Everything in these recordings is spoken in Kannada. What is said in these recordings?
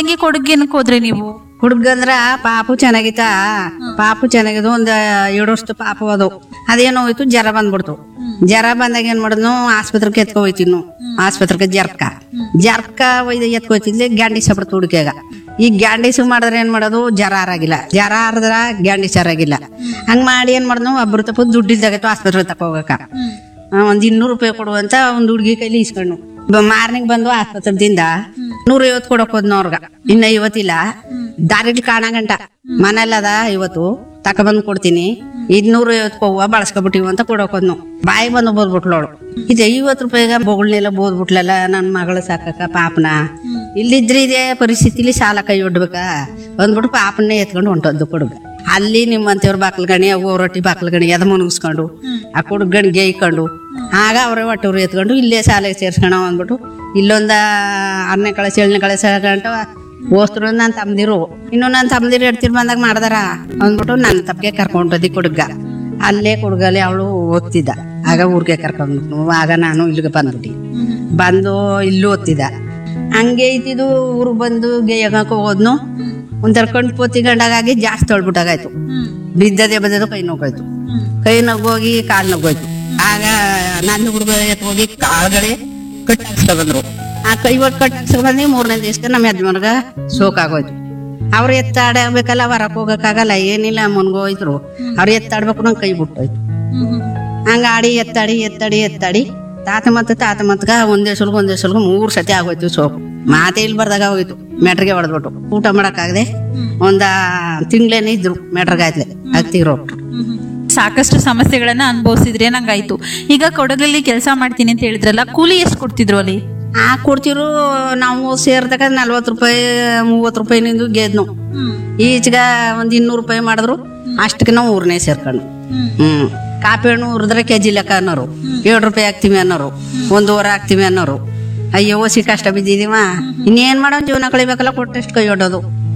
ತಂಗಿ ಕೊಡಗೇನಕ್ ಹೋದ್ರಿ ನೀವು ಹುಡ್ಗಂದ್ರ ಪಾಪು ಚೆನ್ನಾಗಿತ್ತ ಪಾಪು ಚೆನ್ನಾಗಿದ್ದು ಒಂದ್ ಎರಡು ವರ್ಷದ ಪಾಪು ಅದು ಅದೇನೋ ಹೋಯ್ತು ಜ್ವರ ಬಂದ್ಬಿಡ್ತು ಜ್ವರ ಬಂದಾಗ ಏನ್ ಮಾಡಿದ್ನು ಆಸ್ಪತ್ರೆಗೆ ಎತ್ಕೊ ಹೋಯ್ತಿದ್ನು ಆಸ್ಪತ್ರೆಗೆ ಜರ್ಕ ಜರ್ಕ ಒಯ್ದು ಎತ್ಕೊ ಹೋಯ್ತಿದ್ಲಿ ಗ್ಯಾಂಡಿಸ್ ಆಗ್ಬಿಡ್ತು ಹುಡುಗಿಯಾಗ ಈ ಗ್ಯಾಂಡಿಸ್ ಮಾಡಿದ್ರೆ ಏನ್ ಮಾಡೋದು ಜ್ವರ ಆರಾಗಿಲ್ಲ ಜ್ವರ ಆರದ್ರ ಗ್ಯಾಂಡಿಸ್ ಆರಾಗಿಲ್ಲ ಹಂಗ್ ಮಾಡಿ ಏನ್ ಮಾಡಿದ್ನು ಒಬ್ರು ತಪ್ಪ ದುಡ್ಡು ಇಲ್ದಾಗೈತು ಆಸ್ಪತ್ರೆ ತಕ ಹೋಗಕ ಆ, ಒಂದ್ ಇನ್ನೂರು ರೂಪಾಯಿ ಕೊಡುವಂತ ಒಂದ್ ಹುಡುಗಿ ಕೈಲಿ ಇಸ್ಕೊಂಡು ಮಾರ್ನಿಂಗ್ ಬಂದು ಆಸ್ಪತ್ರೆದಿಂದ ನೂರ ಐವತ್ತು ಕೊಡಕ್ ಹೋದ್ನ ಅವ್ರಗ ಇನ್ನ ಐವತ್ತಿಲ್ಲ ದಾರಿಲಿ ಕಾಣಗಂಟ ಮನೆಯಲ್ಲದ ಇವತ್ತು ತಕೊಬಂದ್ ಕೊಡ್ತೀನಿ ಇದ್ ನೂರ ಐವತ್ತು ಹೂವ ಬಳಸ್ಕೊಬಿಟ್ಟಿವ ಅಂತ ಕೊಡಕ್ ಹೋದ್ನು ಬಾಯಿ ಬಂದು ಬೋದ್ಬಿಟ್ಲೋಳು ಇದು ಐವತ್ತು ರೂಪಾಯಿಗ ಬೊಗಳನ್ನೆಲ್ಲ ಬೋದ್ಬಿಟ್ಲಲ್ಲ ನನ್ ಮಗಳು ಸಾಕಕ್ಕ ಪಾಪನ ಇಲ್ಲಿದ್ರೆ ಇದೇ ಪರಿಸ್ಥಿತಿಲಿ ಸಾಲ ಕೈ ಒಡ್ಬೇಕಾ ಅಂದ್ಬಿಟ್ಟು ಪಾಪನ್ನೇ ಎತ್ಕೊಂಡು ಹೊಂಟದ್ದು ಕೊಡುಗ ಅಲ್ಲಿ ನಿಮ್ಮಂತವ್ರ ಬಾಕ್ಲ ಗಣಿ ಅವು ರೊಟ್ಟಿ ಬಾಕ್ಲ ಗಣಿ ಅದ ಮುನುಗಿಸ್ಕೊಂಡು ಆ ಕುಡುಗ ಗಣಿಗೆ ಇಕ್ಕೊಂಡು ಆಗ ಅವರೇ ಒಟ್ಟವ್ರು ಎತ್ಕೊಂಡು ಇಲ್ಲೇ ಶಾಲೆಗೆ ಸೇರ್ಸ್ಕೊಣ ಅಂದ್ಬಿಟ್ಟು ಇಲ್ಲೊಂದ ಆರನೇ ಕಳಸ ಏಳನೇ ಕಳಸ ಗಂಟ ಓಸ್ತರು ನನ್ನ ತಮ್ಮದಿರು ಇನ್ನು ನನ್ನ ತಮ್ಮದಿರು ಎಡ್ತಿರ್ ಬಂದಾಗ ಮಾಡ್ದಾರ ಅಂದ್ಬಿಟ್ಟು ನನ್ನ ತಪ್ಪಿಗೆ ಕರ್ಕೊಂಡದಿ ಕುಡುಗ ಅಲ್ಲೇ ಕುಡುಗಲ್ಲಿ ಅವಳು ಓದ್ತಿದ್ದ ಆಗ ಊರಿಗೆ ಕರ್ಕೊಂಡು ಆಗ ನಾನು ಇಲ್ಲಿಗೆ ಬಂದ್ಬಿಟ್ಟು ಬಂದು ಇಲ್ಲೂ ಓದ್ತಿದ್ದ ಹಂಗೆ ಐತಿದು ಊರಿಗೆ ಬಂದು ಗೇಯಕ್ಕೆ ಹೋದ್ನು ಒಂಥರ ಕಣ್ ಪೋತಿ ಗಂಡಾಗಿ ಜಾಸ್ತಿ ತೊಳ್ಬಿಟ್ಟಾಗಾಯ್ತು ಬಿದ್ದದೆ ಬದ್ದದು ಕೈ ನೋಗೋಯ್ತು ಕೈ ನೋಗೋಗಿ ಕಾಲು ನೋಗೋಯ್ತು ಆಗ ನನ್ನ ಹುಡುಗ ಹೋಗಿ ಕಾಲ್ಗಡೆ ಕಟ್ಟಾಕ್ಸ್ಕೊ ಬಂದ್ರು ಆ ಕೈ ಒಟ್ಟು ಕಟ್ಟಾಕ್ಸ್ಕೊ ಬಂದು ಮೂರನೇ ದಿವಸಕ್ಕೆ ನಮ್ಮ ಯಜಮಾನ್ಗ ಸೋಕಾಗೋಯ್ತು ಅವ್ರು ಎತ್ತಾಡಬೇಕಲ್ಲ ಹೊರಕ್ ಹೋಗಕ್ಕಾಗಲ್ಲ ಏನಿಲ್ಲ ಮುನ್ಗೋಯ್ತು ಅವ್ರು ಎತ್ತಾಡ್ಬೇಕು ನಂಗೆ ಕೈ ಬಿಟ್ಟೋಯ್ತು ಹಂಗ ಆಡಿ ಎತ್ತಾಡಿ ಎತ್ತಾಡಿ ಎತ್ತಾಡಿ ತಾತ ಮತ್ತು ತಾತ ಮತ್ಗ ಒಂದೇ ಸಲ್ಗ ಒಂದೇ ಸಲ್ಗ ಮೂರ್ ಸತಿ ಆಗೋಯ್ತು ಸೋಪು ಮಾತೇ ಇಲ್ಲಿ ಬರ್ದಾಗ ಹೋಯ್ತು ಮೆಟ್ರಿಗೆ ಹೊಡೆದ್ಬಿಟ್ಟು ಊಟ ಮಾಡಕ್ಕಾಗದೆ ಒಂದ ತಿಂಗ್ಳೇನೆ ಇದ್ರು ಮೆಟ್ರಿಗಾಯ್ತಲೆ ಆಗ್ತಿರೋ ಸಾಕಷ್ಟು ಸಮಸ್ಯೆಗಳನ್ನ ಅನುಭವಿಸಿದ್ರೆ ನಂಗಾಯ್ತು ಈಗ ಕೊಡಗಲ್ಲಿ ಕೆಲಸ ಮಾಡ್ತೀನಿ ಅಂತ ಹೇಳಿದ್ರಲ್ಲ ಕೂಲಿ ಎಷ್ಟು ಕೊಡ್ತಿದ್ರು ಅಲ್ಲಿ ಆ ಕೊಡ್ತಿರು ನಾವು ಸೇರ್ದಾಗ ನಲ್ವತ್ತು ರೂಪಾಯಿ ಮೂವತ್ತು ರೂಪಾಯಿನಿಂದ ಗೆದ್ನು ಈಚೆಗ ಒಂದ್ ಇನ್ನೂರು ರೂಪಾಯಿ ಮಾಡಿದ್ರು ಅಷ್ಟಕ್ಕೆ ನಾವು ಊರ್ನೇ ಸೇರ್ಕೊಂಡು ಹ್ಮ್ ಕಾಪಿ ಹಣ್ಣು ಹುರಿದ್ರೆ ಕೆಜಿ ಲೆಕ್ಕ ಅನ್ನೋರು ಏಳು ರೂಪಾಯಿ ಹಾಕ್ತೀವಿ ಅನ್ನೋರು ಒಂದೂವರೆ ಹಾಕ್ತೀವಿ ಅನ್ನೋರು ಅಯ್ಯೋ ಓಸಿ ಕಷ್ಟ ಬಿದ್ದಿದೀವ ಇನ್ನೇನ್ ಮಾಡೋ ಜೀವನ ಕಳಿಬೇಕಲ್ಲ ಕೊಟ್ಟಷ್ಟು ಕೈ ಹೊಡೋದು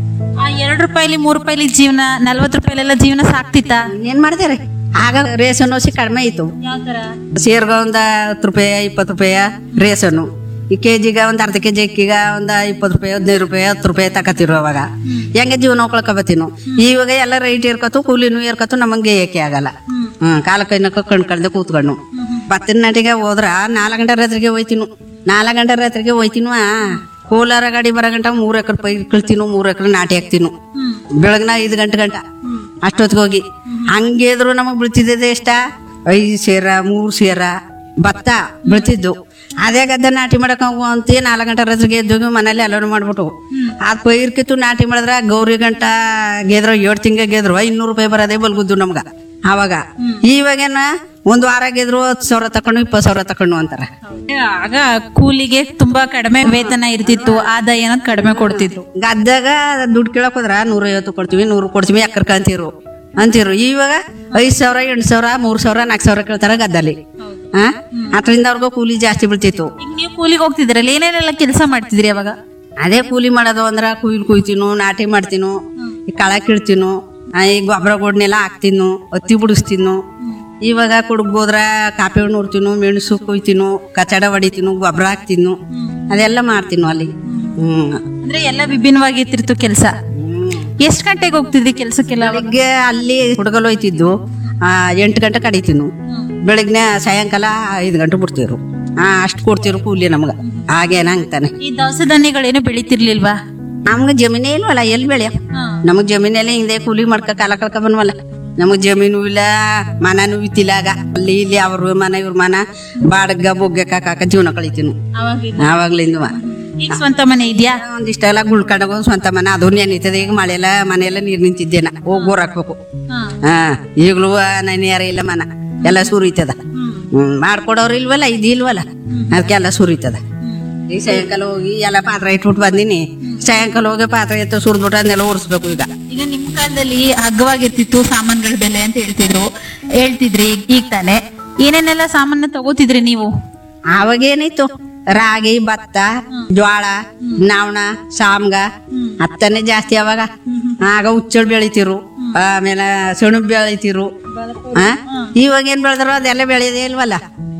ಆ ಎರಡು ರೂಪಾಯಿಲಿ ಮೂರು ರೂಪಾಯಿಲಿ ಜೀವನ ನಲ್ವತ್ತು ರೂಪಾಯಿಲೆಲ್ಲ ಜೀವನ ಸಾಕ್ತಿತ್ತಾ ಏನ್ ಮಾಡ್ತಾರೆ ಆಗ ರೇಷನ್ ಓಸಿ ಕಡಿಮೆ ಇತ್ತು ಯಾವ ತರ ಸೇರ್ಗ ಒಂದ ಹತ್ತು ರೂಪಾಯಿ ಇಪ್ಪತ್ತು ರೂಪಾಯಿ ರೇಷನ್ನು ಈ ಕೆಜಿಗ ಒಂದ್ ಅರ್ಧ ಕೆಜಿ ಅಕ್ಕಿಗ ಒಂದ ಇಪ್ಪತ್ತು ರೂಪಾಯಿ ಹದಿನೈದು ರೂಪಾಯಿ ಹತ್ತು ರೂಪಾಯಿ ತಕತಿರು ಅವಾಗ ಹೆಂಗೆ ಜೀವನ ಹೋಗ್ಕೊಳ್ಕೊಬತ್ತೀನು ಇವಾಗ ಎಲ್ಲ ರೈಟ್ ಇರ್ಕತ್ತು ಕೂಲಿನೂ ಇರ್ಕತ್ತು ನಮಗೆ ಏಕೆ ಆಗಲ್ಲ ಹ್ಮ್ ಕಾಲ ಕೈನಕ್ಕ ಕಣ್ಕಳ್ದೆ ಕೂತ್ಕೊಂಡು ಬತ್ತಿನ ನಾಟಿಗೆ ಹೋದ್ರ ನಾಲ್ಕು ಗಂಟೆ ರಾತ್ರಿಗೆ ಹೋಯ್ತೀನು ನಾಲ್ಕು ಗಂಟೆ ರಾತ್ರಿಗೆ ಹೋಯ್ತೀನು ಕೋಲಾರ ಗಾಡಿ ಬರೋ ಗಂಟ ಮೂರ್ ಎಕರೆ ಪೈ ಕಳ್ತೀನು ಮೂರ್ ಎಕರೆ ನಾಟಿ ಹಾಕ್ತೀನು ಬೆಳಗ್ನ ಐದು ಗಂಟೆ ಗಂಟ ಅಷ್ಟೊತ್ತಿಗೆ ಹೋಗಿ ಹಂಗಿದ್ರು ನಮಗ್ ಬೀಳ್ತಿದ್ದೆ ಎಷ್ಟ ಐದು ಸೇರ ಮೂರು ಸೇರ ಭತ್ತ ಬೀಳ್ತಿದ್ದು ಅದೇ ಗದ್ದೆ ನಾಟಿ ಮಾಡಕ್ ಅಂತ ನಾಲ್ಕು ಗಂಟೆ ರಾತ್ರಿಗೆ ಎದ್ದೋಗಿ ಮನೇಲಿ ಎಲ್ಲರೂ ಮಾಡ್ಬಿಟ್ಟು ಆ ಪೈರ್ ಕಿತ್ತು ನಾಟಿ ಮಾಡಿದ್ರ ಗೌರಿ ಗಂಟ ಗೆದ್ರು ಏಳು ತಿಂಗ ಗೆದ್ರು ಐನೂರು ರೂಪಾಯಿ ಬರೋದೇ ಬಲ್ಗುದ್ದು ನಮ್ಗ ಆವಾಗ ಇವಾಗೇನ ಒಂದ್ ವಾರ ಗೆದ್ರು ಹತ್ತು ಸಾವಿರ ತಕೊಂಡು ಇಪ್ಪತ್ತು ಸಾವಿರ ತಕೊಂಡು ಅಂತಾರ ಆಗ ಕೂಲಿಗೆ ತುಂಬಾ ಕಡಿಮೆ ವೇತನ ಇರ್ತಿತ್ತು ಆದಾಯ ಅನ್ನೋದು ಕಡಿಮೆ ಕೊಡ್ತಿದ್ರು ಗದ್ದಾಗ ದುಡ್ಡು ಕೇಳಕ್ ಹೋದ್ರ ನೂರೈವತ್ತು ಕೊಡ್ತೀವಿ ನೂರು ಕೊಡ್ತೀವಿ ಎಕ್ಕರ್ಕ ಅಂತೀರು ಅಂತೀರು ಇವಾಗ ಐದ್ ಸಾವಿರ ಎಂಟು ಸಾವಿರ ಮೂರ್ ಸಾವಿರ ನಾಲ್ಕು ಸಾವಿರ ಕೇಳ್ತಾರ ಗದ್ದಲ್ಲಿ ಹಾ ಅದರಿಂದ ಅವ್ರಿಗೂ ಕೂಲಿ ಜಾಸ್ತಿ ಬೀಳ್ತಿತ್ತು ಈಗ ನೀವು ಕೂಲಿಗೆ ಹೋಗ್ತಿದ್ರಲ್ಲ ಏನೇನೆಲ್ಲ ಕೆಲಸ ಮಾಡ್ತಿದ್ರಿ ಅವಾಗ ಅದೇ ಕೂಲಿ ಮಾಡೋದು ಅಂದ್ರ ಕುಯ್ಲ್ ಕುಯ್ತೀನು ನಾಟಿ ಮಾಡ್ತೀನು ಈ ಕಳ ಕೀಳ್ತೀನು ಆ, ಈ ಗೊಬ್ಬರ ಗೊಡ್ನೆಲ್ಲ ಹಾಕ್ತೀನು ಹತ್ತಿ ಬಿಡಿಸ್ತೀನು ಇವಾಗ ಕುಡುಗ್ ಹೋದ್ರ ಕಾಪಿ ಹಣ್ಣು ಉರ್ತೀನು ಮೆಣಸು ಕುಯ್ತೀನು ಕಚಡ ಹೊಡಿತೀನು ಗೊಬ್ಬರ ಹಾಕ್ತೀನು ಅದೆಲ್ಲ ಮಾಡ್ತೀನು ಅಲ್ಲಿ ಹ್ಮ್ ಅಂದ್ರೆ ಎಲ್ಲ ವಿಭಿನ್ನವಾಗಿರ್ತಿತ್ತು ಕೆಲಸ ಎಷ್ಟ್ ಗಂಟೆಗೆ ಹೋಗ್ತಿದ್ರಿ ಕೆಲ್ಸಕ್ಕೆಲ್ಲ ಅವಾಗ ಬೆಳಿಗ್ಗೆ ಅಲ್ಲಿ ಹುಡುಗಲು ಹೋಯ್ತಿದ್ದು ಆ, ಎಂಟು ಗಂಟೆ ಕಡಿತೀನು ಬೆಳಗ್ನೆ ಸಾಯಂಕಾಲ ಐದು ಗಂಟೆ ಬಿಡ್ತಿರು ಹಾ ಅಷ್ಟು ಕೊಡ್ತಿರು ಕೂಲಿ ನಮ್ಗ ಹಾಗೇನ ಹಂಗ್ತಾನೆ ಈ ದವಸ ಧಾನ್ಯಗಳೇನು ಬೆಳಿತಿರ್ಲಿಲ್ವಾ ನಮ್ಗೆ ಜಮೀನೇ ಇಲ್ವಲ್ಲ ಎಲ್ಲಿ ಬೆಳೆಯ ನಮಗ್ ಜಮೀನೆಲ್ಲ ಹಿಂದೆ ಕೂಲಿ ಮಾಡ್ಕ ಕಾಲ ಕಳ್ಕ ಬಂದ್ವಲ್ಲ ನಮಗ್ ಜಮೀನು ಇಲ್ಲ ಮನನೂ ಇತ್ತಿಲ್ಲ ಆಗ ಅಲ್ಲಿ ಇಲ್ಲಿ ಅವ್ರ ಮನ ಇವ್ರ ಮನ ಬಾಡ್ಗ ಬೊಗ್ಗೆ ಕಾಕ ಜೀವನ ಕಳಿತೀನು ಆವಾಗ್ಲಿಂದ ಈಗ ಸ್ವಂತ ಮನೆ ಇದ್ಯಾ ಒಂದಿಷ್ಟೆಲ್ಲ ಗುಳ್ಕೊಂಡಾಗ ಒಂದ್ ಸ್ವಂತ ಮನೆ ಅದು ನೆನೀತದೆ ಈಗ ಮಳೆ ಎಲ್ಲ ಮನೆಯೆಲ್ಲ ನೀರ್ ನಿಂತಿದ್ದೇನ ಹೋಗಿ ಬೋರ್ ಹಾಕ್ಬೇಕು ಹಾ ಈಗ್ಲೂ ನೆನೆಯಾರ ಇಲ್ಲ ಮನ ಎಲ್ಲ ಸುರಿತದ ಹ್ಮ್ ಮಾಡ್ಕೊಡೋರು ಇಲ್ವಲ್ಲ ಇದು ಇಲ್ವಲ್ಲ ಅದಕ್ಕೆಲ್ಲ ಸುರಿತದ ಈಗ ಸಾಯಂಕಾಲ ಹೋಗಿ ಎಲ್ಲ ಪಾತ್ರೆ ಇಟ್ಬಿಟ್ಟು ಬಂದಿನಿ ಸಾಯಂಕಾಲ ಹೋಗಿ ಪಾತ್ರೆ ಎತ್ತು ಸುರಿದ್ಬಿಟ್ಟು ಅದನ್ನೆಲ್ಲ ಒರೆಸ್ಬೇಕು ಈಗ ಈಗ ನಿಮ್ ಕಾಲದಲ್ಲಿ ಅಗ್ಗವಾಗಿರ್ತಿತ್ತು ಸಾಮಾನುಗಳ ಬೆಲೆ ಅಂತ ಹೇಳ್ತಿದ್ರು ಹೇಳ್ತಿದ್ರಿ ಈಗ- ಈಗ ತಾನೆ ಏನೇನೆಲ್ಲ ಸಾಮಾನ ತಗೋತಿದ್ರಿ ನೀವು ಆವಾಗ ಏನಿತ್ತು ರಾಗಿ ಭತ್ತ ಜ್ವಾಳ ನಾವಣ ಸಾಮ್ಗ ಹತ್ತನೇ ಜಾಸ್ತಿ ಅವಾಗ ಆಗ ಹುಚ್ಚಳು ಬೆಳಿತಿರು ಆಮೇಲೆ ಸೆಣಬು ಬೆಳಿತಿರು ಆ? ಇವಾಗ ಏನ್ ಬೆಳೆದ್ರು ಅದೆಲ್ಲ ಬೆಳೆಯೋದೇ ಇಲ್ವಲ್ಲ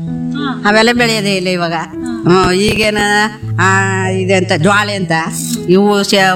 ಅವೆಲ್ಲ ಬೆಳೆಯೋದೇ ಇಲ್ಲ ಇವಾಗ ಹ್ಮ್ ಈಗೇನ ಆ ಇದೆಂತ ಜ್ವಾಳೆ ಅಂತ ಇವು ಶ-